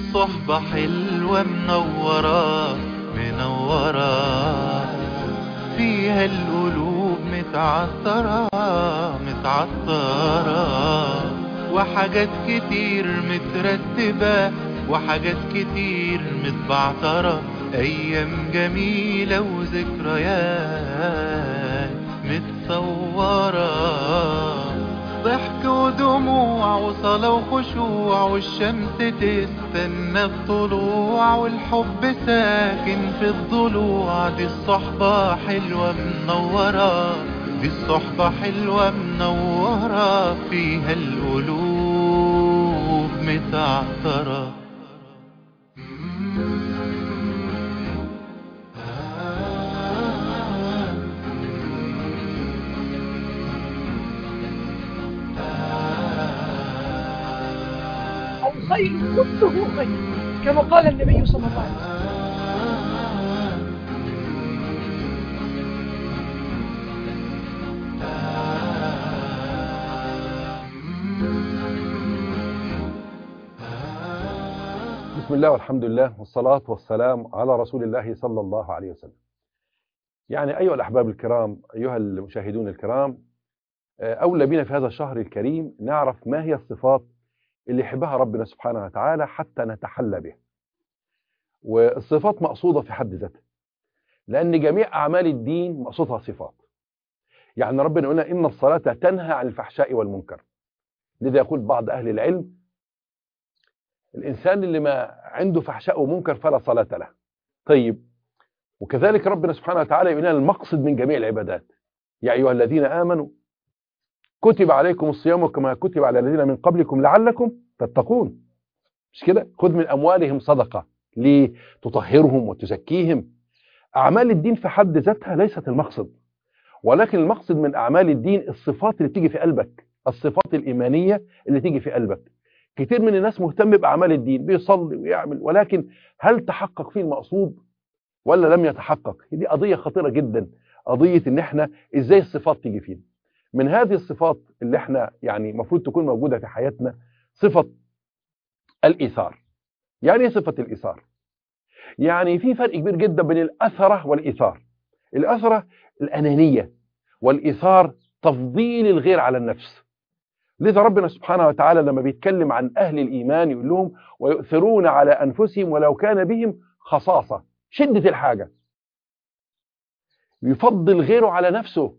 الصحبة حلوة منورة منورة فيها القلوب متعطرة متعطرة وحاجات كتير مترتبة وحاجات كتير متبعترة أيام جميلة وذكريات متصورة ضحك ودموع وصلاة وخشوع والشمس تستنى الطلوع والحب ساكن في الضلوع دي الصحبة حلوة منورة دي الصحبة حلوة منورة فيها القلوب متعطرة الخير كله خير كما قال النبي صلى الله عليه وسلم بسم الله والحمد لله والصلاة والسلام على رسول الله صلى الله عليه وسلم يعني أيها الأحباب الكرام أيها المشاهدون الكرام أولى بنا في هذا الشهر الكريم نعرف ما هي الصفات اللي يحبها ربنا سبحانه وتعالى حتى نتحلى بها والصفات مقصودة في حد ذاتها لأن جميع أعمال الدين مقصودها صفات يعني ربنا يقول إن الصلاة تنهى عن الفحشاء والمنكر لذا يقول بعض أهل العلم الإنسان اللي ما عنده فحشاء ومنكر فلا صلاة له طيب وكذلك ربنا سبحانه وتعالى يقول لنا المقصد من جميع العبادات يا أيها الذين آمنوا كتب عليكم الصيام كما كتب على الذين من قبلكم لعلكم تتقون مش كده خذ من أموالهم صدقة لتطهرهم وتزكيهم أعمال الدين في حد ذاتها ليست المقصد ولكن المقصد من أعمال الدين الصفات اللي تيجي في قلبك الصفات الإيمانية اللي تيجي في قلبك كتير من الناس مهتم بأعمال الدين بيصلي ويعمل ولكن هل تحقق فيه المقصود ولا لم يتحقق دي قضية خطيرة جدا قضية ان احنا ازاي الصفات تيجي فينا من هذه الصفات اللي احنا يعني المفروض تكون موجودة في حياتنا صفة الإيثار يعني ايه صفة الإيثار يعني في فرق كبير جدا بين الأثرة والإيثار الأثرة الأنانية والإيثار تفضيل الغير على النفس لذا ربنا سبحانه وتعالى لما بيتكلم عن أهل الإيمان يقول لهم ويؤثرون على أنفسهم ولو كان بهم خصاصة شدة الحاجة يفضل غيره على نفسه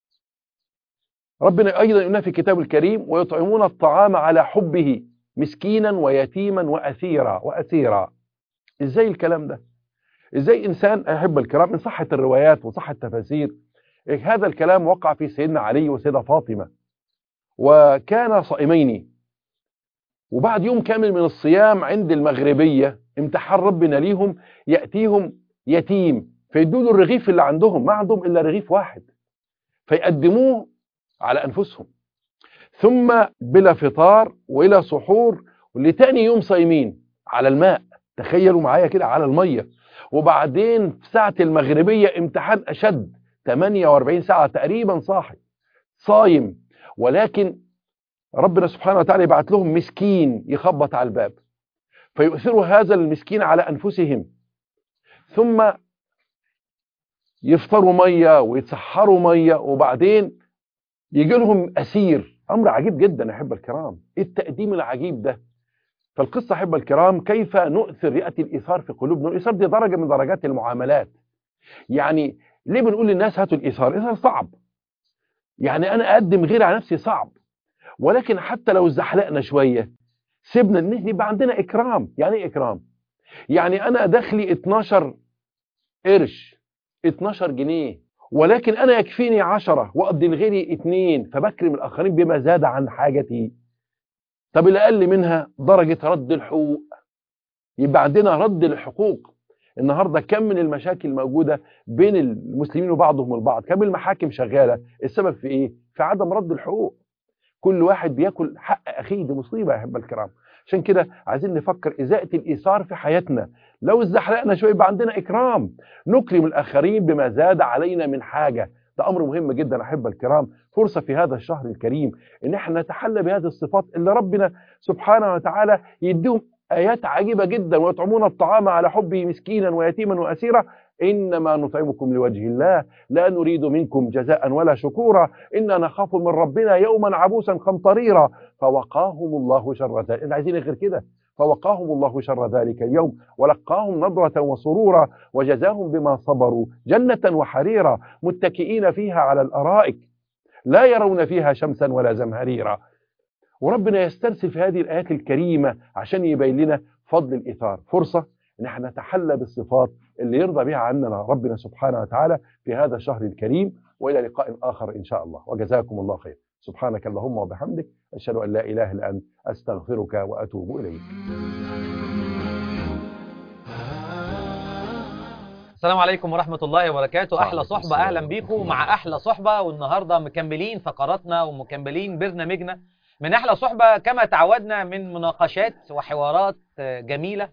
ربنا أيضا يقولنا في كتاب الكريم ويطعمون الطعام على حبه مسكينا ويتيما وأثيرا وأثيرا إزاي الكلام ده إزاي إنسان أحب الكرام إن صحة الروايات وصحة التفاسير هذا الكلام وقع في سيدنا علي وسيدة فاطمة وكان صائمين وبعد يوم كامل من الصيام عند المغربية امتحان ربنا ليهم يأتيهم يتيم فيدوا له الرغيف اللي عندهم ما عندهم إلا رغيف واحد فيقدموه على أنفسهم ثم بلا فطار وإلى سحور ولتاني يوم صايمين على الماء تخيلوا معايا كده على المية وبعدين في ساعة المغربية امتحان أشد 48 ساعة تقريبا صاحي صايم ولكن ربنا سبحانه وتعالى يبعت لهم مسكين يخبط على الباب فيؤثروا هذا المسكين على أنفسهم ثم يفطروا مية ويتسحروا مية وبعدين يجي لهم أسير أمر عجيب جدا أحب الكرام إيه التقديم العجيب ده فالقصة أحب الكرام كيف نؤثر يأتي الإيثار في قلوبنا الإيثار دي درجة من درجات المعاملات يعني ليه بنقول للناس هاتوا الإيثار الإيثار صعب يعني أنا أقدم غير على نفسي صعب ولكن حتى لو زحلقنا شوية سيبنا ان يبقى عندنا إكرام يعني إيه إكرام يعني أنا دخلي 12 قرش 12 جنيه ولكن أنا يكفيني 10 وأقضي لغيري 2 فبكرم الآخرين بما زاد عن حاجتي طب الأقل منها درجة رد الحقوق يبقى عندنا رد الحقوق النهاردة كم من المشاكل موجودة بين المسلمين وبعضهم البعض كم المحاكم شغالة السبب في ايه في عدم رد الحقوق كل واحد بياكل حق اخيه دي مصيبة يا احبة الكرام عشان كده عايزين نفكر ازاءة الايثار في حياتنا لو ازحلقنا شوية يبقى عندنا اكرام نكرم الاخرين بما زاد علينا من حاجة ده امر مهم جدا احبة الكرام فرصة في هذا الشهر الكريم ان احنا نتحلى بهذه الصفات اللي ربنا سبحانه وتعالى يديهم آيات عجيبة جدا ويطعمون الطعام على حبه مسكينا ويتيما وأسيرا إنما نطعمكم لوجه الله لا نريد منكم جزاء ولا شكورا إنا نخاف من ربنا يوما عبوسا قمطريرا فوقاهم الله شر ذلك إحنا عايزين غير كده فوقاهم الله شر ذلك اليوم ولقاهم نضرة وسرورا وجزاهم بما صبروا جنة وحريرا متكئين فيها على الأرائك لا يرون فيها شمسا ولا زمهريرا وربنا يسترسل في هذه الآيات الكريمة عشان يبين لنا فضل الإثار فرصة ان احنا نتحلى بالصفات اللي يرضى بها عننا ربنا سبحانه وتعالى في هذا الشهر الكريم والى لقاء اخر ان شاء الله وجزاكم الله خير سبحانك اللهم وبحمدك اشهد ان لا اله الا انت استغفرك واتوب اليك السلام عليكم ورحمة الله وبركاته أحلى وعليكم صحبة السلام أهلا ورحمة بيكم الله. مع أحلى صحبة والنهاردة مكملين فقراتنا ومكملين برنامجنا من أحلى صحبة كما تعودنا من مناقشات وحوارات آه، جميلة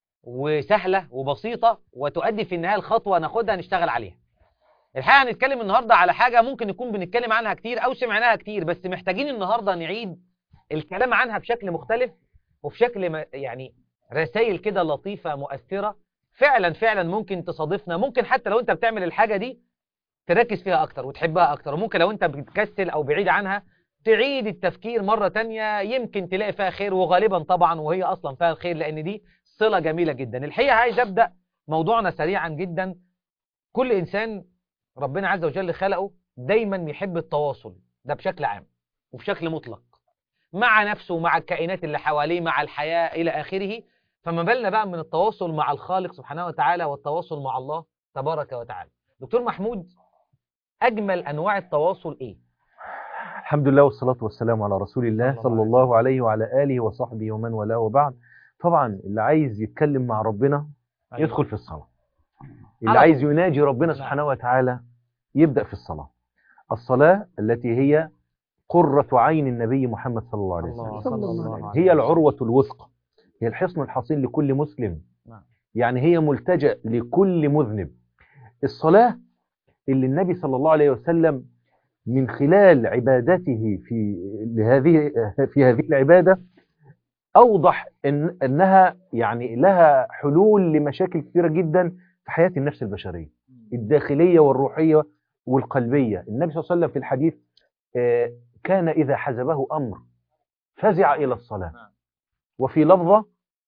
وسهلة وبسيطة وتؤدي في النهاية الخطوة ناخدها نشتغل عليها الحقيقة هنتكلم النهاردة على حاجة ممكن نكون بنتكلم عنها كتير أو سمعناها كتير بس محتاجين النهاردة نعيد الكلام عنها بشكل مختلف وفي شكل ما- يعني رسائل كده لطيفة مؤثرة فعلا فعلا ممكن تصادفنا ممكن حتى لو انت بتعمل الحاجة دي تركز فيها اكتر وتحبها اكتر وممكن لو انت بتكسل او بعيد عنها تعيد التفكير مرة تانية يمكن تلاقي فيها خير وغالبا طبعا وهي اصلا فيها الخير لان دي صلة جميلة جدا الحقيقة عايز ابدأ موضوعنا سريعا جدا كل انسان ربنا عز وجل خلقه دايما يحب التواصل ده بشكل عام وبشكل مطلق مع نفسه مع الكائنات اللي حواليه مع الحياة إلى آخره فما بالنا بقى من التواصل مع الخالق سبحانه وتعالى والتواصل مع الله تبارك وتعالى دكتور محمود أجمل أنواع التواصل إيه؟ الحمد لله والصلاة والسلام على رسول الله صلى صلى الله الله عليه وعلى آله وصحبه ومن والاه وبعد طبعا اللي عايز يتكلم مع ربنا يدخل في الصلاة اللي على عايز طول. يناجي ربنا نعم. سبحانه وتعالى يبدأ في الصلاة الصلاة التي هي قرة عين النبي محمد صلى الله عليه وسلم صلى الله عليه هي العروة الوثقى هي الحصن الحصين لكل مسلم نعم. يعني هي ملتجأ لكل مذنب الصلاة اللي النبي صلى الله عليه وسلم من خلال عبادته في لهذه في هذه العبادة أوضح إن أنها يعني لها حلول لمشاكل كثيرة جدا في حياة النفس البشرية الداخلية والروحية والقلبية النبي صلى الله عليه وسلم في الحديث آه، كان إذا حزبه أمر فزع إلى الصلاة وفي لفظة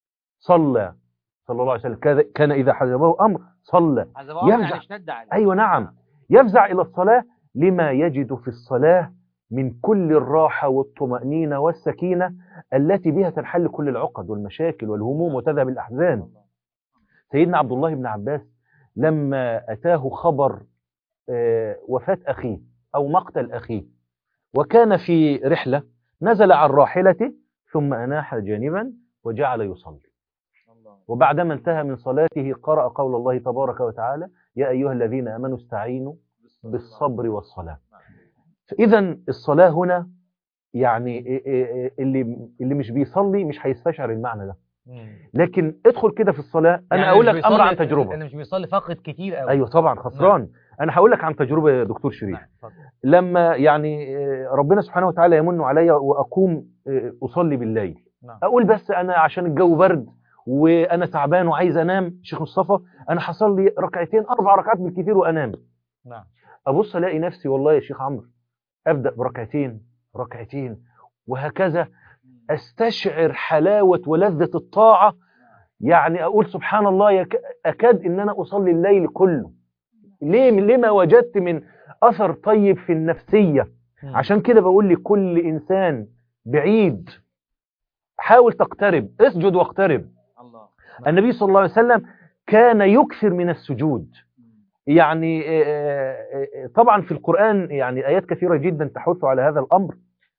صلى صلى الله عليه وسلم كذا- كان إذا حزبه أمر صلى يفزع. اشتد عليه أيوة نعم يفزع إلى الصلاة لما يجد في الصلاة من كل الراحة والطمأنينة والسكينة التي بها تنحل كل العقد والمشاكل والهموم وتذهب الأحزان سيدنا عبد الله بن عباس لما أتاه خبر آه، وفاة أخيه أو مقتل أخيه وكان في رحلة نزل عن راحلته ثم أناح جانبا وجعل يصلي وبعدما انتهى من صلاته قرأ قول الله تبارك وتعالى يا أيها الذين آمنوا استعينوا بالصبر والصلاة إذا الصلاة هنا يعني إيه إيه إيه اللي اللي مش بيصلي مش هيستشعر المعنى ده لكن ادخل كده في الصلاة أنا يعني أقول مش لك أمر بيصلي- عن تجربة اللي مش بيصلي فقط كتير قوي أيوه طبعا خسران أنا هقول لك عن تجربة يا دكتور شريف نعم اتفضل. لما يعني آه، ربنا سبحانه وتعالى يمن علي وأقوم آه، أصلي بالليل نعم. أقول بس أنا عشان الجو برد وأنا تعبان وعايز أنام شيخ مصطفى أنا هصلي ركعتين أربع ركعات بالكثير وأنام نعم ابص الاقي نفسي والله يا شيخ عمرو ابدا بركعتين ركعتين وهكذا استشعر حلاوه ولذه الطاعه يعني اقول سبحان الله يك- اكاد ان انا اصلي الليل كله ليه لما وجدت من اثر طيب في النفسيه مم. عشان كده بقول لكل انسان بعيد حاول تقترب اسجد واقترب الله النبي صلى الله عليه وسلم كان يكثر من السجود يعني آه، آه، آه، طبعا في القرآن يعني آيات كثيرة جدا تحث على هذا الأمر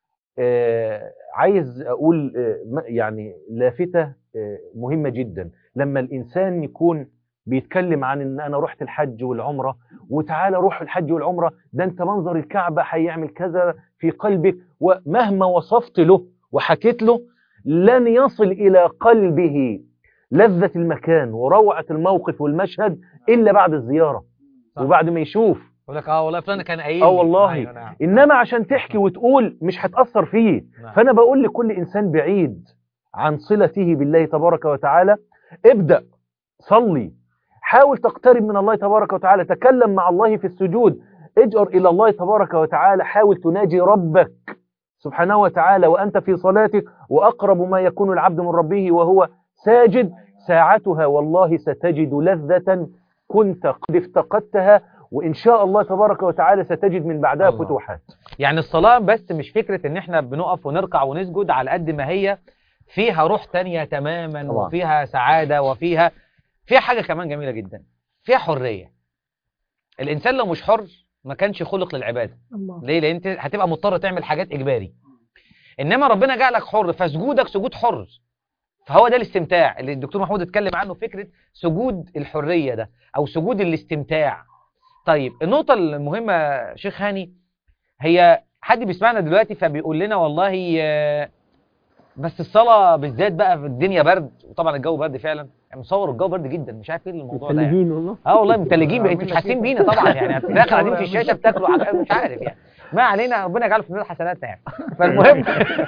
آه، عايز أقول آه، م- يعني لافتة آه، مهمة جدا لما الإنسان يكون بيتكلم عن ان انا رحت الحج والعمره وتعالى روح الحج والعمره ده انت منظر الكعبه هيعمل كذا في قلبك ومهما وصفت له وحكيت له لن يصل الى قلبه لذة المكان وروعة الموقف والمشهد إلا بعد الزيارة صح. وبعد ما يشوف يقول لك اه والله فلان كان قايل اه لي. والله أيوة نعم. إنما عشان تحكي وتقول مش هتأثر فيه نعم. فأنا بقول لكل إنسان بعيد عن صلته بالله تبارك وتعالى ابدأ صلي حاول تقترب من الله تبارك وتعالى تكلم مع الله في السجود اجأر إلى الله تبارك وتعالى حاول تناجي ربك سبحانه وتعالى وأنت في صلاتك وأقرب ما يكون العبد من ربه وهو ساجد ساعتها والله ستجد لذة كنت قد افتقدتها وإن شاء الله تبارك وتعالى ستجد من بعدها الله. فتوحات يعني الصلاة بس مش فكرة ان احنا بنقف ونركع ونسجد على قد ما هي فيها روح تانية تماما طبعا. وفيها سعادة وفيها فيها حاجة كمان جميلة جدا فيها حرية الإنسان لو مش حر ما كانش خلق للعبادة الله ليه لأن انت هتبقى مضطر تعمل حاجات إجباري إنما ربنا جعلك حر فسجودك سجود حر فهو ده الاستمتاع اللي الدكتور محمود اتكلم عنه فكرة سجود الحرية ده أو سجود الاستمتاع طيب النقطة المهمة شيخ هاني هي حد بيسمعنا دلوقتي فبيقول لنا والله آه، بس الصلاة بالذات بقى في الدنيا برد وطبعا الجو برد فعلا يعني مصور الجو برد جدا مش عارف ايه الموضوع ده يعني. متلجين والله اه والله متلجين بقى انتوا مش حاسين بينا طبعا يعني في الاخر قاعدين في الشاشه بتاكلوا حاجات مش عارف يعني ما علينا ربنا يجعله في ميزان حسناتنا يعني فالمهم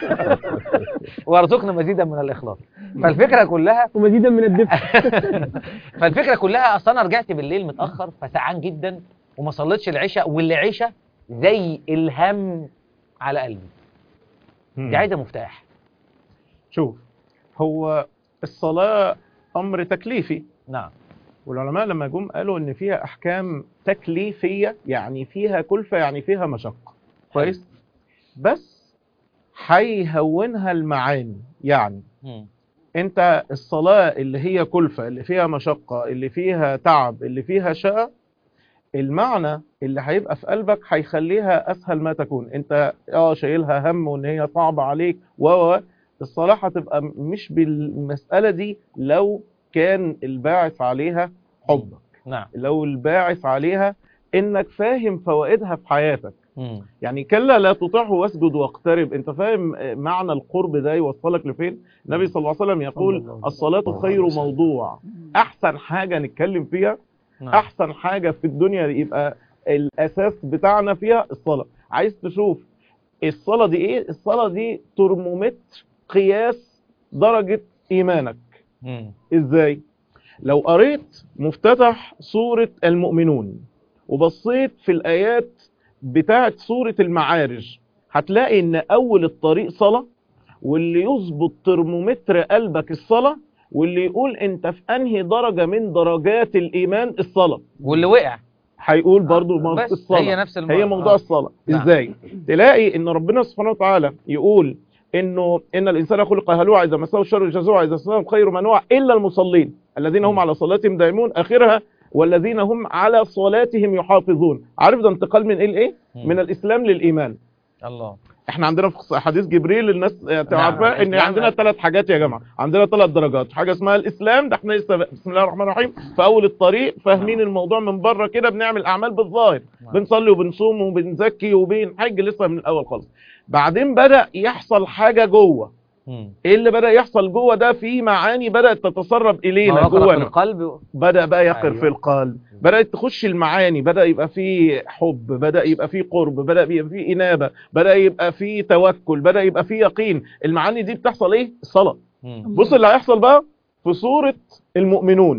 وارزقنا مزيدا من الاخلاص فالفكره كلها ومزيدا من الدفء فالفكره كلها اصل انا رجعت بالليل متاخر فسعان جدا وما صليتش العشاء واللي عشاء زي الهم على قلبي دي عايزه مفتاح شوف هو الصلاة أمر تكليفي نعم والعلماء لما جم قالوا إن فيها أحكام تكليفية يعني فيها كلفة يعني فيها مشقة كويس بس هيهونها المعاني يعني مم. انت الصلاة اللي هي كلفة اللي فيها مشقة اللي فيها تعب اللي فيها شقة المعنى اللي هيبقى في قلبك هيخليها اسهل ما تكون انت اه شايلها هم وان هي صعبة عليك و و الصلاة هتبقى مش بالمسألة دي لو كان الباعث عليها حبك نعم لو الباعث عليها انك فاهم فوائدها في حياتك مم. يعني كلا لا تطعه واسجد واقترب انت فاهم معنى القرب ده يوصلك لفين النبي صلى الله عليه وسلم صلى يقول الله عليه الصلاة وسلم. خير موضوع احسن حاجة نتكلم فيها نعم. احسن حاجة في الدنيا يبقى الاساس بتاعنا فيها الصلاة عايز تشوف الصلاة دي ايه الصلاة دي ترمومتر قياس درجة ايمانك مم. ازاي لو قريت مفتتح سورة المؤمنون وبصيت في الآيات بتاعت سورة المعارج هتلاقي ان اول الطريق صلاة واللي يظبط ترمومتر قلبك الصلاة واللي يقول انت في انهي درجة من درجات الايمان الصلاة واللي وقع هيقول برضو موضوع بس الصلاة هي نفس الموضوع هي موضوع الصلاة نعم. ازاي تلاقي ان ربنا سبحانه وتعالى يقول انه ان الانسان خلق هلوعا اذا مسه الشر جزوعا اذا مسه الخير منوعا الا المصلين الذين هم على صلاتهم دائمون اخرها والذين هم على صلاتهم يحافظون عارف ده انتقال من ايه لايه مم. من الاسلام للايمان الله احنا عندنا في حديث جبريل الناس نعم، عارفه ان الإسلام- عندنا ثلاث حاجات يا جماعه عندنا ثلاث درجات حاجه اسمها الاسلام ده احنا لسه بسم الله الرحمن الرحيم في اول الطريق فاهمين الموضوع من بره كده بنعمل اعمال بالظاهر نعم. بنصلي وبنصوم وبنزكي وبنحج لسه من الاول خالص بعدين بدا يحصل حاجه جوه مم. ايه اللي بدا يحصل جوه ده في معاني بدات تتسرب الينا ما وقر في جوانا القلب بدا بقى يقر أيوة. في القلب بدات تخش المعاني بدا يبقى في حب بدا يبقى في قرب بدا يبقى في انابه بدا يبقى في توكل بدا يبقى في يقين المعاني دي بتحصل ايه الصلاه مم. بص اللي هيحصل بقى في سوره المؤمنون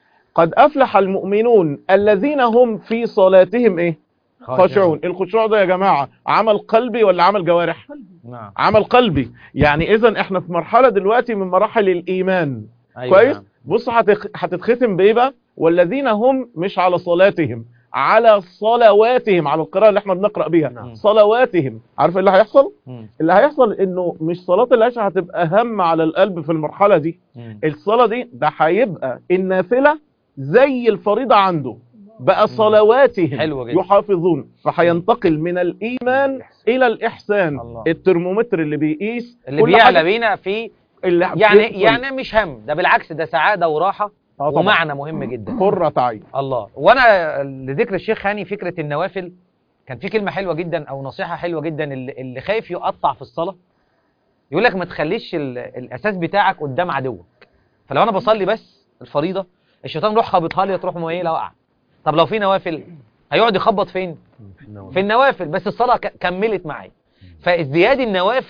قد افلح المؤمنون الذين هم في صلاتهم ايه خاشعون الخشوع ده يا جماعه عمل قلبي ولا عمل جوارح نعم عمل قلبي يعني اذا احنا في مرحله دلوقتي من مراحل الايمان أيوة كويس نعم. بص هتخ... هتتختم بايه بقى والذين هم مش على صلاتهم على صلواتهم على القراءه اللي احنا بنقرا بيها نعم. صلواتهم عارف إيه اللي هيحصل مم. اللي هيحصل انه مش صلاه العشاء هتبقى هم على القلب في المرحله دي مم. الصلاه دي ده هيبقى النافله زي الفريضه عنده بقى صلواتهم حلو جدا. يحافظون فهينتقل من الايمان الى الاحسان الله. الترمومتر اللي بيقيس اللي كل بيعلى حاجة بينا في اللي يعني بيحصل. يعني مش هم ده بالعكس ده سعاده وراحه آه طبعاً. ومعنى مهم جدا قرة عين الله وانا لذكر الشيخ هاني فكره النوافل كان في كلمه حلوه جدا او نصيحه حلوه جدا اللي, اللي خايف يقطع في الصلاه يقول لك ما تخليش ال- الاساس بتاعك قدام عدوك فلو انا بصلي بس الفريضه الشيطان يروح خابطها لي تروح مميله واقعه طب لو في نوافل هيقعد يخبط فين في النوافل بس الصلاه ك- كملت معايا فازدياد النوافل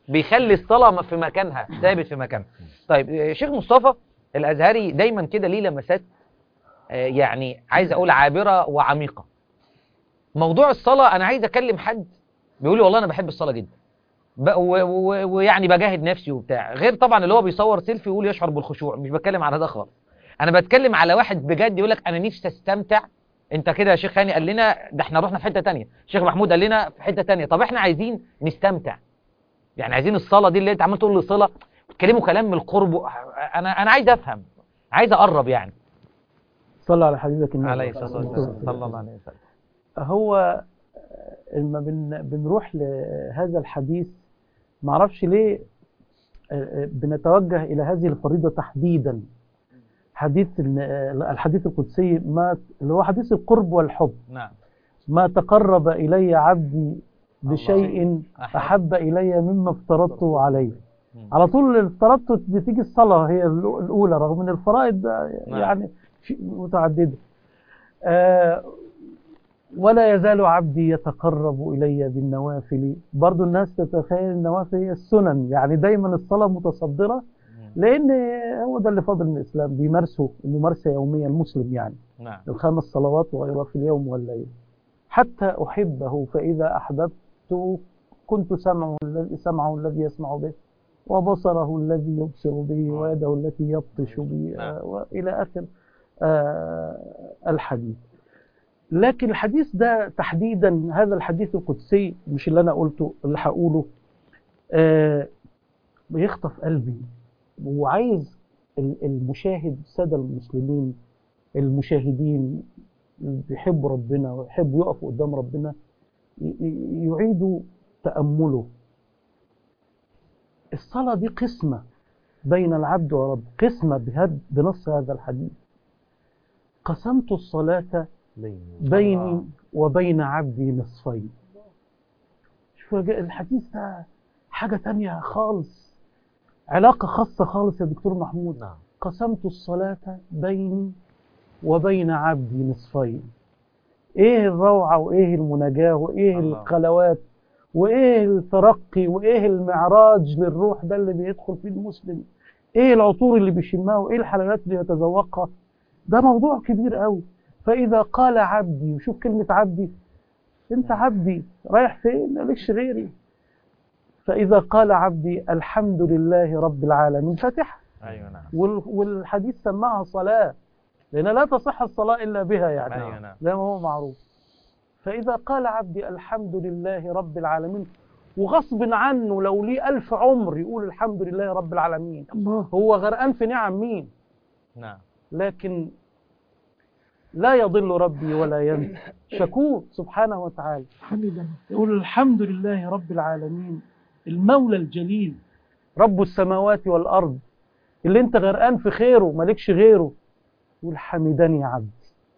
بيخلي الصلاه م- في مكانها ثابت في مكانها طيب آه، شيخ مصطفى الازهري دايما كده ليه لمسات آه، يعني عايز اقول عابره وعميقه موضوع الصلاه انا عايز اكلم حد بيقول لي والله انا بحب الصلاه جدا ب- و- و- ويعني بجاهد نفسي وبتاع غير طبعا اللي هو بيصور سيلفي ويقول يشعر بالخشوع مش بتكلم على ده خالص انا بتكلم على واحد بجد يقول لك انا نفسي استمتع انت كده يا شيخ هاني قال لنا ده احنا رحنا في حته تانية شيخ محمود قال لنا في حته تانية طب احنا عايزين نستمتع يعني عايزين الصلاه دي اللي انت عمال تقول لي صله بتكلموا كلام من القرب و- انا انا عايز افهم عايز اقرب يعني صلى على حبيبك النبي عليه الصلاه والسلام صلى الله عليه وسلم هو لما بن بنروح لهذا الحديث معرفش ليه آه، بنتوجه إلى هذه الفريضة تحديدا حديث ال- آه، الحديث القدسي ما اللي هو حديث القرب والحب نعم ما تقرب إلي عبدي بشيء أحب. أحب إلي مما افترضته عليه مم. على طول اللي افترضته بتيجي الصلاة هي الأو- الأولى رغم أن الفرائض ده نعم. يعني في- متعددة آه ولا يزال عبدي يتقرب إلي بالنوافل برضو الناس تتخيل النوافل هي السنن يعني دايما الصلاة متصدرة لأن هو ده اللي فاضل من الإسلام بيمارسه ممارسة يومية المسلم يعني نعم الخمس صلوات وغيرها في اليوم والليل حتى أحبه فإذا أحببته كنت سمعه الذي سمعه الذي يسمع به وبصره الذي يبصر به ويده التي يبطش به نعم. آه، وإلى آخر آه، الحديث لكن الحديث ده تحديدا هذا الحديث القدسي مش اللي أنا قلته اللي هقوله آه، بيخطف قلبي وعايز ال- المشاهد السادة المسلمين المشاهدين اللي بيحبوا ربنا ويحبوا يقفوا قدام ربنا ي- ي- يعيدوا تأمله الصلاة دي قسمة بين العبد ورب قسمة بهد بنص هذا الحديث قسمت الصلاة بيني وبين عبدي نصفين شوف يا جا- الحديث ده حاجة تانية خالص علاقة خاصة خالص يا دكتور محمود نعم قسمت الصلاة بيني وبين عبدي نصفين ايه الروعة وايه المناجاة وايه الله. الخلوات وايه الترقي وايه المعراج للروح ده اللي بيدخل فيه المسلم ايه العطور اللي بيشمها وايه الحلالات اللي يتذوقها ده موضوع كبير قوي فاذا قال عبدي وشوف كلمة عبدي انت عبدي رايح فين مالكش غيري فاذا قال عبدي الحمد لله رب العالمين فاتحة ايوه نعم وال- والحديث سماها صلاة لأن لا تصح الصلاة إلا بها يعني أيوة نعم. زي ما هو معروف فإذا قال عبدي الحمد لله رب العالمين وغصب عنه لو ليه ألف عمر يقول الحمد لله رب العالمين الله هو غرقان في نعم مين نعم لكن لا يضل ربي ولا ينسى شكور سبحانه وتعالى حمدا يقول الحمد لله رب العالمين المولى الجليل رب السماوات والأرض اللي انت غرقان في خيره مالكش غيره يقول حمدني عبدي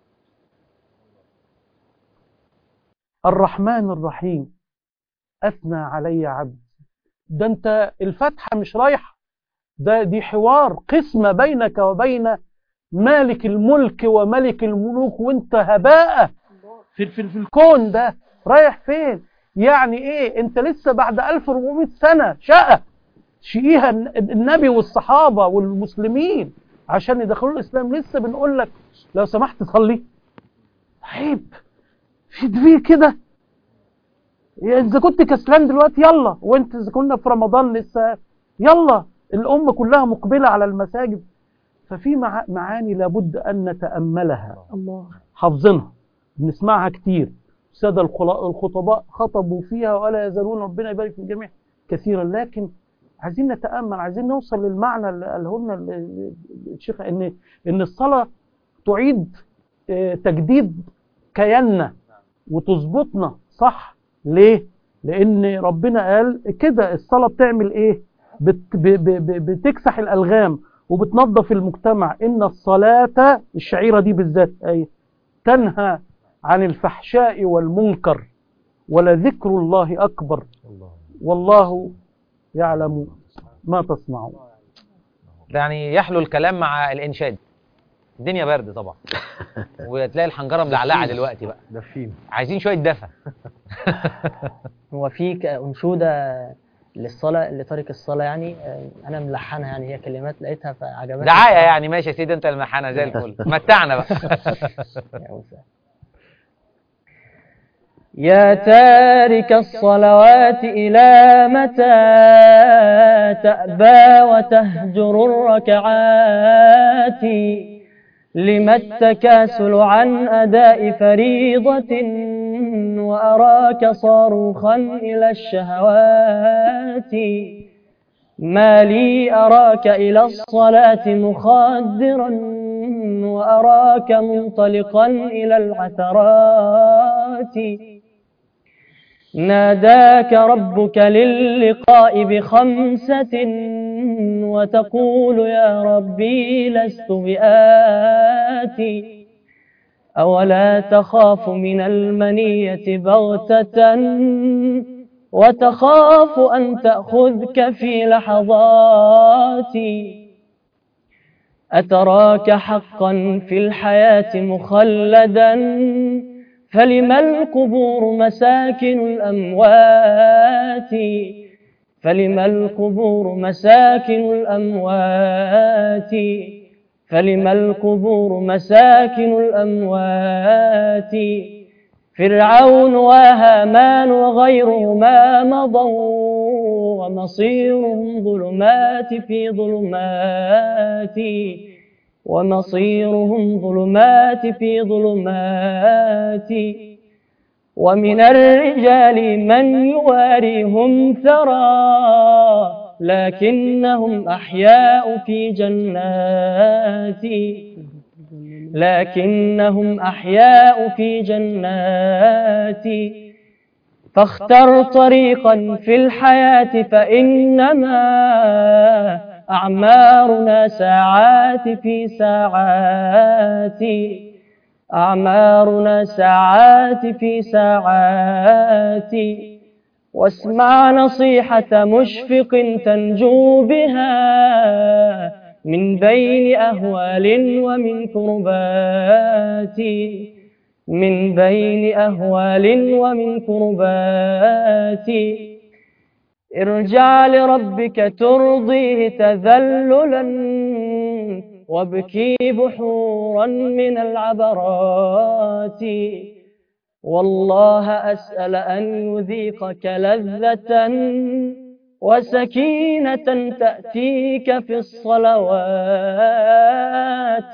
الرحمن الرحيم أثنى علي عبدي ده انت الفتحة مش رايحة ده دي حوار قسمة بينك وبين مالك الملك وملك الملوك وانت هباء في, في, في الكون ده رايح فين يعني ايه انت لسه بعد 1400 سنة شقة شقيها الن- النبي والصحابة والمسلمين عشان يدخلوا الاسلام لسه بنقول لك لو سمحت صلي عيب في دبي كده يا اذا كنت كسلان دلوقتي يلا وانت اذا كنا في رمضان لسه يلا الامه كلها مقبله على المساجد ففي مع- معاني لابد ان نتاملها الله حافظينها بنسمعها كتير الساده الخلا- الخطباء خطبوا فيها ولا يزالون ربنا يبارك في الجميع كثيرا لكن عايزين نتامل عايزين نوصل للمعنى اللي قاله لنا ال- ال- الشيخ ان ان الصلاه تعيد آه، تجديد كياننا وتظبطنا صح ليه لان ربنا قال كده الصلاه بتعمل ايه بت ب ب ب بتكسح الالغام وبتنظف المجتمع ان الصلاه الشعيره دي بالذات اي تنهى عن الفحشاء والمنكر ولذكر الله اكبر والله يعلم ما تصنعون يعني يحلو الكلام مع الانشاد الدنيا برد طبعا وتلاقي الحنجره ملعلعه دلوقتي بقى دفين عايزين شويه دفى هو في ك- أنشودة للصلاة لترك الصلاة يعني آه، أنا ملحنها يعني هي كلمات لقيتها فعجبتني دعايه يعني ماشي يا سيدي انت المحنه زي الفل متعنا بقى يا موسى. يا تارك الصلوات إلى متى تأبى وتهجر الركعات لما التكاسل عن أداء فريضة وأراك صاروخا إلى الشهوات ما لي أراك إلى الصلاة مخادرا وأراك منطلقا إلى العثرات ناداك ربك للقاء بخمسة وتقول يا ربي لست بآتي أولا تخاف من المنية بغتة وتخاف أن تأخذك في لحظات أتراك حقا في الحياة مخلدا فلما القبور مساكن الأموات فلما القبور مساكن الأموات فلما القبور مساكن الأموات فرعون وهامان وغيرهما مضوا ومصيرهم ظلمات في ظلمات ومصيرهم ظلمات في ظلمات ومن الرجال من يواريهم ثرى لكنهم أحياء في جنات لكنهم أحياء في جنات فاختر طريقا في الحياة فإنما أعمارنا ساعات في ساعات أعمارنا ساعات في ساعات واسمع نصيحة مشفق تنجو بها من بين أهوال ومن كربات من بين أهوال ومن كربات ارجع لربك ترضيه تذللا وابكي بحورا من العبرات والله أسأل أن يذيقك لذة وسكينة تأتيك في الصلوات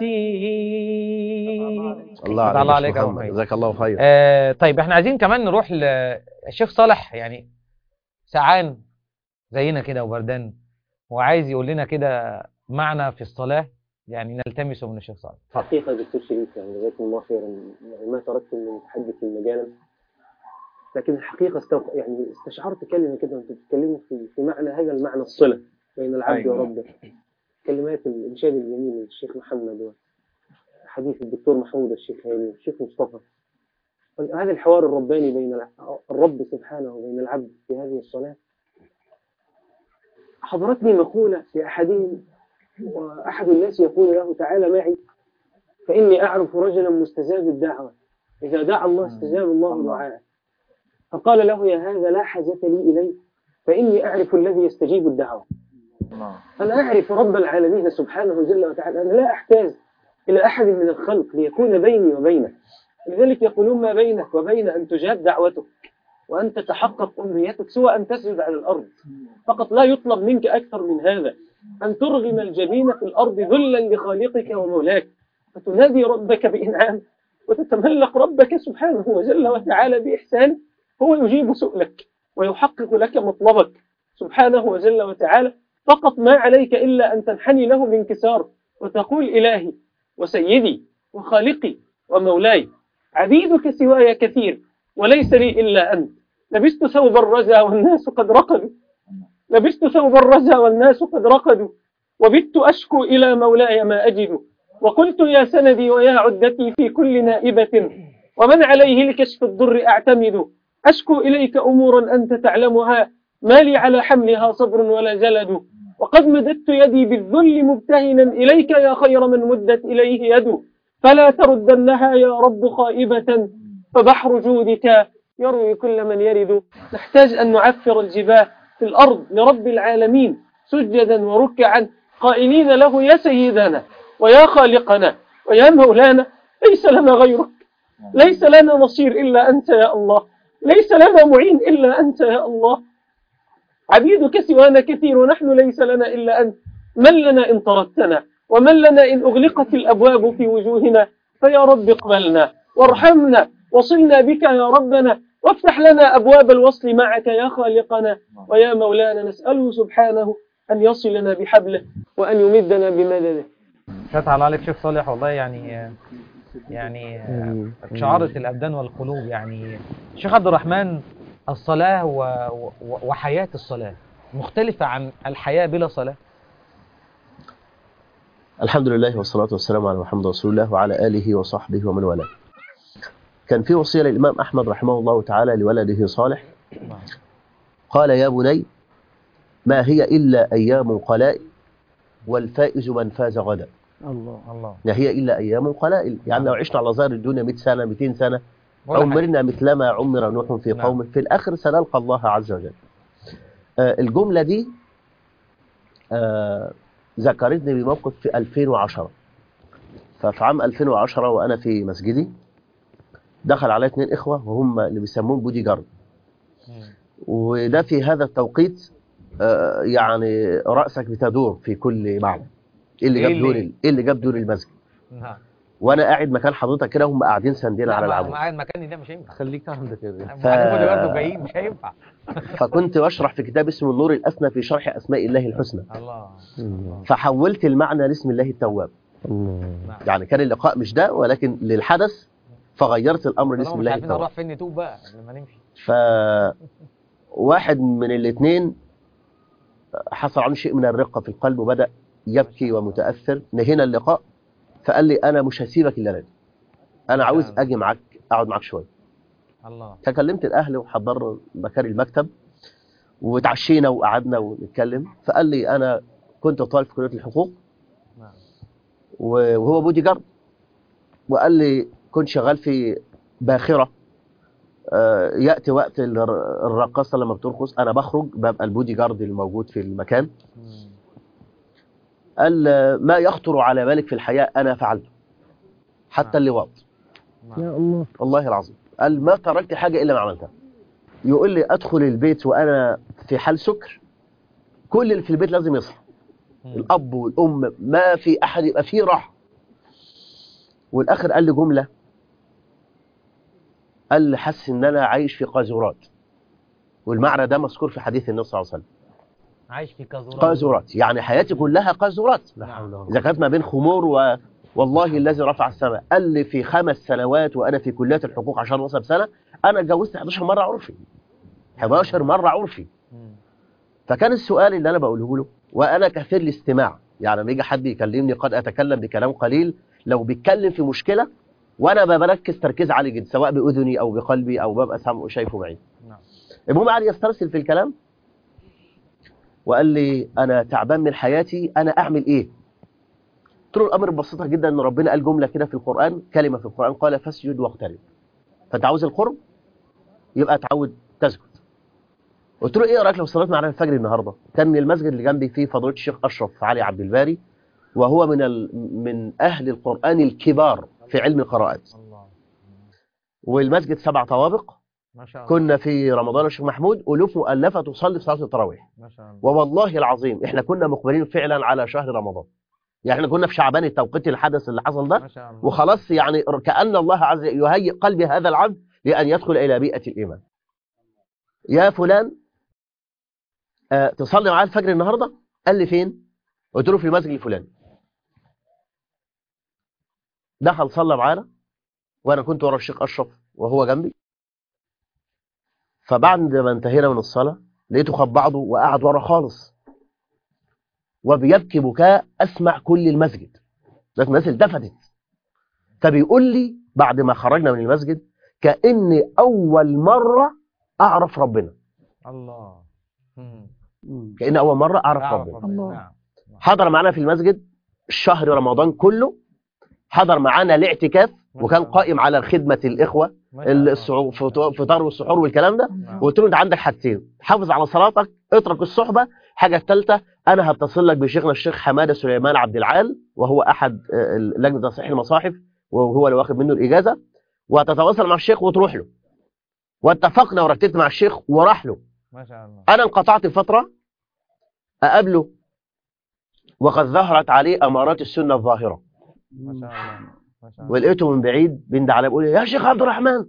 الله الله عليك عليك يا يا محمد. أبو جزاك الله خير آه طيب احنا عايزين كمان نروح للشيخ صالح يعني سعان زينا كده وبردان وعايز يقول لنا كده معنى في الصلاة يعني نلتمسه من الشيخ صالح حقيقة دكتور شريف يعني جزاكم الله خيرا يعني ما تركت من تحدث مجالا لكن الحقيقة استوق... يعني استشعرت كلمة كده وانتم بتتكلموا في... في معنى هذا المعنى الصلة بين العبد أيوة. وربه كلمات الإنشاد الجميل للشيخ محمد وحديث الدكتور محمود الشيخ هاني والشيخ مصطفى هذا الحوار الرباني بين الع- الرب سبحانه وبين العبد في هذه الصلاة حضرتني مقولة لأحدهم وأحد الناس يقول له تعالى معي فإني أعرف رجلا مستجاب الدعوة إذا دعا الله استجاب الله دعاءه فقال له يا هذا لا حاجة لي إليه فإني أعرف الذي يستجيب الدعوة أنا أعرف رب العالمين سبحانه جل وتعالى أنا لا أحتاج إلى أحد من الخلق ليكون بيني وبينه لذلك يقولون ما بينك وبين أن تجاب دعوتك وأن تتحقق أمنيتك سوى أن تسجد على الأرض فقط لا يطلب منك أكثر من هذا أن ترغم الجبين في الأرض ذلا لخالقك ومولاك فتنادي ربك بإنعام وتتملق ربك سبحانه وجل وتعالى بإحسان هو يجيب سؤلك ويحقق لك مطلبك سبحانه وجل وتعالى فقط ما عليك إلا أن تنحني له بانكسار وتقول إلهي وسيدي وخالقي ومولاي عبيدك سواي كثير وليس لي إلا أنت لبست ثوب الرجا والناس قد رقدوا لبست ثوب الرجا والناس قد رقدوا وبت أشكو إلى مولاي ما أجد وقلت يا سندي ويا عدتي في كل نائبة ومن عليه لكشف الضر أعتمد أشكو إليك أمورا أنت تعلمها ما لي على حملها صبر ولا جلد وقد مددت يدي بالذل مبتهنا إليك يا خير من مدت إليه يد فلا تردنها يا رب خائبة فبحر جودك يروي كل من يرد نحتاج أن نعفر الجباه في الأرض لرب العالمين سجدا وركعا قائلين له يا سيدنا ويا خالقنا ويا مولانا ليس لنا غيرك ليس لنا نصير إلا أنت يا الله ليس لنا معين إلا أنت يا الله عبيدك سوانا كثير ونحن ليس لنا إلا أنت من لنا إن طردتنا ومن لنا إن أغلقت الأبواب في وجوهنا فيا رب اقبلنا وارحمنا وصلنا بك يا ربنا وافتح لنا أبواب الوصل معك يا خالقنا ويا مولانا نسأله سبحانه أن يصلنا بحبله وأن يمدنا بمدده فتح الله عليك شيخ صالح والله يعني يعني شعرت الأبدان والقلوب يعني شيخ عبد الرحمن الصلاة و... و... وحياة الصلاة مختلفة عن الحياة بلا صلاة الحمد لله والصلاة والسلام على محمد رسول الله وعلى آله وصحبه ومن والاه كان في وصية للإمام أحمد رحمه الله تعالى لولده صالح قال يا بني ما هي إلا أيام قلائل والفائز من فاز غدا الله الله ما هي إلا أيام قلائل يعني لو عشنا على ظاهر الدنيا 100 سنة 200 سنة ولا حاجة. عمرنا مثلما عمر نوح في نعم. قومه في الآخر سنلقى الله عز وجل آه، الجملة دي آه، ذكرتني بموقف في 2010 ففي عام 2010 وأنا في مسجدي دخل علي اثنين إخوة وهم اللي بيسمون بودي جارد وده في هذا التوقيت آه، يعني رأسك بتدور في كل معنى ايه اللي إيه جاب دور اللي- ال- ايه اللي جاب دور المسجد نعم وانا قاعد مكان حضرتك كده هم قاعدين ساندين على لا، ما- العمود ما قاعد مكاني ده مش هينفع خليك عندك كده بعدين كل برضه جايين مش هينفع فكنت بشرح في كتاب اسمه النور الأثنى في شرح أسماء الله الحسنى الله فحولت المعنى لاسم الله التواب نعم يعني كان اللقاء مش ده ولكن للحدث فغيرت الأمر لاسم طالما مش الله عارفين التواب نروح فين نتوب بقى لما نمشي ف واحد من الاثنين حصل عنه شيء من الرقة في القلب وبدأ يبكي ومتأثر نهينا اللقاء فقال لي أنا مش هسيبك إلا لازم أنا عاوز أجي معاك أقعد معاك شوية الله فكلمت الأهل وحضرنا مكان المكتب وتعشينا وقعدنا ونتكلم فقال لي أنا كنت طالب في كلية الحقوق نعم وهو بودي جارد وقال لي كنت شغال في باخرة آه، يأتي وقت الر- الرقاصة لما بترقص أنا بخرج ببقى البودي جارد الموجود في المكان مم. قال آه، ما يخطر على بالك في الحياة أنا فعلته حتى اللواط نعم. يا الله والله العظيم قال ما تركت حاجة إلا ما عملتها يقول لي أدخل البيت وأنا في حال سكر كل اللي في البيت لازم يصحى مم. الأب والأم ما في أحد يبقى فيه راحة والآخر قال لي جملة قال لي حاسس إن أنا عايش في قاذورات والمعنى ده مذكور في حديث النبي صلى الله عليه وسلم عايش في كازورات قاذورات يعني حياتي كلها قاذورات لا حول ولا إذا كانت ما بين خمور و والله الذي رفع السماء قال لي في خمس سنوات وأنا في كلية الحقوق عشان وصل سنة أنا اتجوزت 11 مرة عرفي 11 مرة عرفي مم. فكان السؤال اللي انا بقوله له وانا كثير الاستماع يعني لما يجي حد يكلمني قد اتكلم بكلام قليل لو بيتكلم في مشكله وانا ببقى بركز تركيز عالي جدا سواء باذني او بقلبي او ببقى سامعه شايفه بعيد نعم المهم قعد يسترسل في الكلام وقال لي انا تعبان من حياتي انا اعمل ايه قلت له الامر ببساطه جدا ان ربنا قال جمله كده في القران كلمه في القران قال فاسجد واقترب فانت عاوز القرب يبقى تعود تسجد قلت له ايه رايك لو صليت معانا الفجر النهارده كان من المسجد اللي جنبي فيه فضيله الشيخ اشرف علي عبد الباري وهو من ال... من اهل القران الكبار في علم القراءات الله والمسجد سبع طوابق ما شاء الله كنا في رمضان الشيخ محمود الوف مؤلفه تصلي في صلاه التراويح ما شاء الله ووالله العظيم احنا كنا مقبلين فعلا على شهر رمضان يعني احنا كنا في شعبان التوقيت الحدث اللي حصل ده ما شاء الله وخلاص يعني كأن الله عز وجل يهيئ قلب هذا العبد لأن يدخل إلى بيئة الإيمان يا فلان آه تصلي معايا الفجر النهاردة قال لي فين قلت له في المسجد الفلاني دخل صلى معانا وأنا كنت ورا الشيخ أشرف وهو جنبي فبعد ما انتهينا من الصلاة لقيته خد بعضه وقعد ورا خالص وبيبكي بكاء أسمع كل المسجد لكن الناس التفتت فبيقول لي بعد ما خرجنا من المسجد كأني أول مرة أعرف ربنا الله مم. كأني أول مرة أعرف أعرف ربنا ربنا. نعم حضر معانا في المسجد شهر رمضان كله حضر معانا الاعتكاف وكان قائم على خدمة الإخوة السعو- فطو- فطار والسحور والكلام ده وقلت له انت عندك حاجتين حافظ على صلاتك اترك الصحبة حاجة الثالثة انا هتصل لك بشيخنا الشيخ حمادة سليمان عبد العال وهو احد آه، لجنة تصحيح المصاحف وهو اللي واخد منه الإجازة وهتتواصل مع الشيخ وتروح له واتفقنا ورتبت مع الشيخ وراح له ما شاء الله انا انقطعت فترة اقابله وقد ظهرت عليه امارات السنة الظاهرة ما شاء الله ما شاء الله ولقيته من بعيد بيند علي بيقول لي يا شيخ عبد الرحمن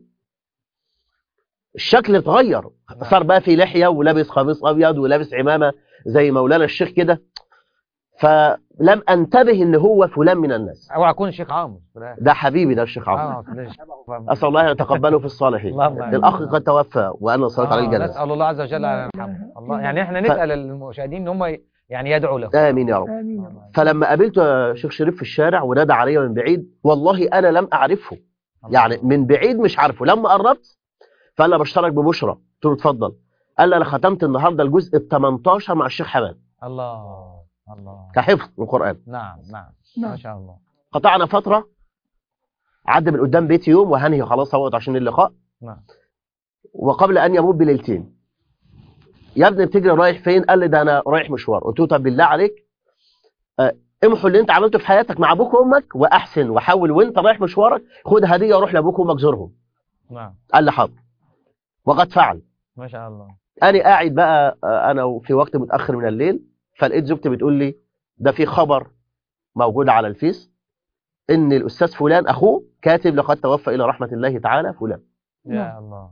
الشكل اتغير صار بقى في لحيه ولابس قميص ابيض ولابس عمامه زي مولانا الشيخ كده فلم انتبه ان هو فلان من الناس اوعى اكون الشيخ عمرو في الآخر. ده حبيبي ده الشيخ عمرو اه ليش؟ اسال الله ان يتقبله في الصالحين اللهم آمين. الاخ قد توفى وانا صليت عليه آه، الجنازه نسال الله عز وجل ان يرحمه الله يعني احنا نسال المشاهدين ان هم يعني يدعوا له امين يا رب آمين يا رب. فلما قابلته يا شيخ شريف في الشارع ونادى عليا من بعيد والله انا لم اعرفه يعني من بعيد مش عارفه لما قربت فقال لي بشترك ببشرى قلت له اتفضل قال لي انا ختمت النهارده الجزء ال 18 مع الشيخ حماد الله الله كحفظ القران نعم نعم ما نعم. شاء الله قطعنا فتره عدى من قدام بيتي يوم وهنهي خلاص اهوت عشان اللقاء نعم وقبل ان يموت بليلتين يا ابني بتجري رايح فين قال لي ده انا رايح مشوار قلت له طب بالله عليك آه، امحوا اللي انت عملته في حياتك مع ابوك وامك واحسن وحاول وانت رايح مشوارك خد هديه وروح لابوك وامك زورهم نعم قال لي حاضر وقد فعل ما شاء الله انا قاعد بقى آه، انا في وقت متاخر من الليل فلقيت زوجتي بتقول لي ده في خبر موجود على الفيس ان الاستاذ فلان اخوه كاتب لقد توفى الى رحمه الله تعالى فلان يا الله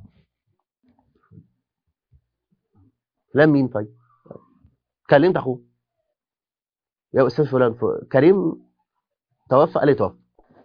فلان مين طيب كلمت اخوه يا استاذ فلان ف- كريم توفى قال لي توفى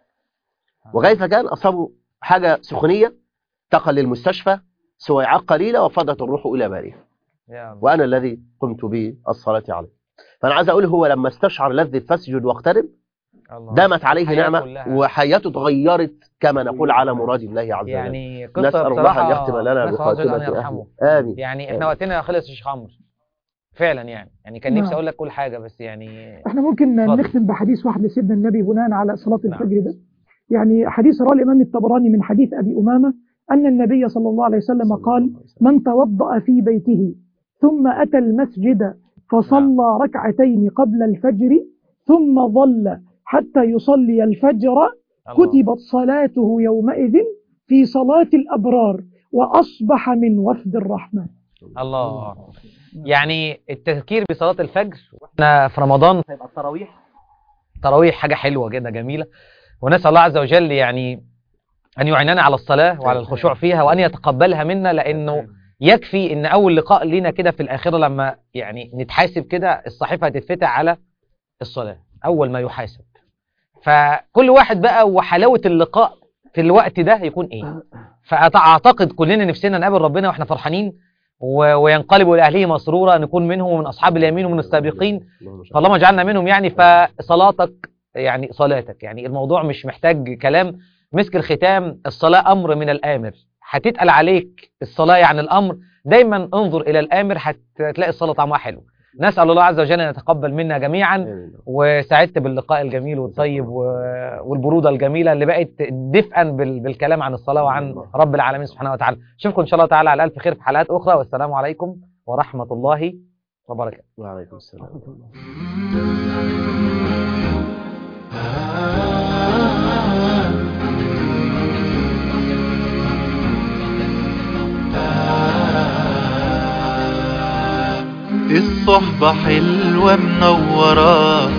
وكيف كان اصابه حاجه سخونيه انتقل للمستشفى سويعات قليله وفضت الروح الى بارئها يا الله وانا الذي قمت بالصلاه عليه فانا عايز اقول هو لما استشعر لذه فاسجد واقترب الله دامت عليه حياته نعمه كلها. وحياته اتغيرت كما نقول على مراد الله عز وجل يعني قصه نسال الله بصراحه ان يختم لنا نسأل الله عز وجل ان بخاتمه يرحمه أهله. امين يعني احنا آمين. وقتنا خلص يا شيخ عمرو فعلا يعني يعني كان نفسي نعم. اقول لك كل حاجه بس يعني احنا ممكن اتفضل. نختم بحديث واحد لسيدنا النبي بناء على صلاة نعم. الفجر ده يعني حديث رواه الإمام الطبراني من حديث أبي أمامة أن النبي صلى الله عليه وسلم قال من توضأ في بيته ثم أتى المسجد فصلى ركعتين قبل الفجر ثم ظل حتى يصلي الفجر الله. كتبت صلاته يومئذ في صلاة الأبرار وأصبح من وفد الرحمن الله يعني التذكير بصلاه الفجر واحنا في رمضان هيبقى التراويح تراويح حاجه حلوه جدا جميله ونسال الله عز وجل يعني ان يعيننا على الصلاه وعلى الخشوع فيها وان يتقبلها منا لانه يكفي ان اول لقاء لينا كده في الاخره لما يعني نتحاسب كده الصحيفه هتتفتح على الصلاه اول ما يحاسب فكل واحد بقى وحلاوه اللقاء في الوقت ده يكون ايه فاعتقد كلنا نفسنا نقابل ربنا واحنا فرحانين و- وينقلب الى اهله مسرورا نكون منهم ومن اصحاب اليمين ومن السابقين فاللهم اجعلنا منهم يعني فصلاتك يعني صلاتك يعني الموضوع مش محتاج كلام مسك الختام الصلاة أمر من الآمر هتتقل عليك الصلاة يعني الأمر دايما انظر إلى الآمر هتلاقي الصلاة طعمها حلو نسأل الله عز وجل أن يتقبل منا جميعا آمين. وسعدت باللقاء الجميل والطيب و- والبرودة الجميلة اللي بقت دفئا بال- بالكلام عن الصلاة وعن رب العالمين سبحانه وتعالى اشوفكم إن شاء الله تعالى على ألف خير في حلقات أخرى والسلام عليكم ورحمة الله وبركاته وعليكم السلام الصحبة حلوة منورة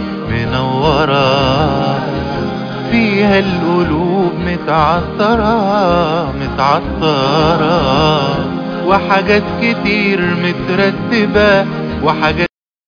منورة فيها القلوب متعطرة متعطرة وحاجات كتير مترتبة وحاجات